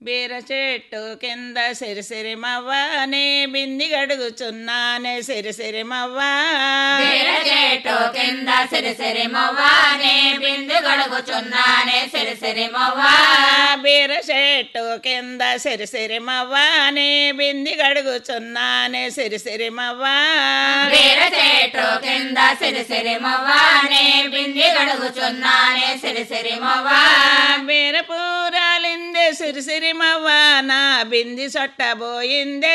బీర చెట్టు కింద సిరిసిరి మవ్వనే బింది గడుగుచున్నానే సిరిసిరి మవ్వా బీర చెట్టు కింద సిరిసిరి మొవ్వానే బిందు గడుగుచున్నానే సిరిసిరి మొవ్వా బీర చెట్టు కింద సిరిసిరి మవ్వనే బింది గడుగుచున్నానే సిరిసిరి మవ్వా బీర చెట్టు కింద సిరిసిరి మొవ్వానే బింది గడుగుచున్నానే సిరిసిరి మొవ్వా బీర పూరాలిందే సిరిసిరి మవ్వ నా బింది సొట్టబోయిందే